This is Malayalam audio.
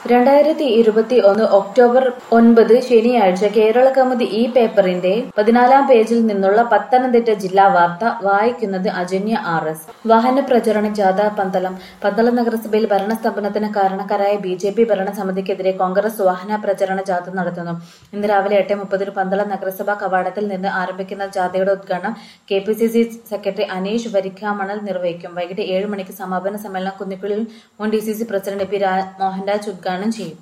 രണ്ടായിരത്തി ഇരുപത്തി ഒന്ന് ഒക്ടോബർ ഒൻപത് ശനിയാഴ്ച കേരള കൗമുദി ഈ പേപ്പറിന്റെ പതിനാലാം പേജിൽ നിന്നുള്ള പത്തനംതിട്ട ജില്ലാ വാർത്ത വായിക്കുന്നത് അജന്യ ആർ എസ് വാഹന പ്രചരണ ജാഥ പന്തളം പന്തളം നഗരസഭയിൽ ഭരണസ്തംഭനത്തിന് കാരണക്കാരായ ബി ജെ പി ഭരണസമിതിക്കെതിരെ കോൺഗ്രസ് വാഹന പ്രചരണ ജാഥ നടത്തുന്നു ഇന്ന് രാവിലെ എട്ട് മുപ്പതിന് പന്തളം നഗരസഭാ കവാടത്തിൽ നിന്ന് ആരംഭിക്കുന്ന ജാഥയുടെ ഉദ്ഘാടനം K P C C secretary Aneesh Varikkamanal നിർവഹിക്കും വൈകിട്ട് ഏഴ് മണിക്ക് സമാപന സമ്മേളനം കുന്നിക്കുളിൽ മുൻ D C C president P രാ- മോഹൻരാജ് ഉദ്ഘാടനം ചെയ്യും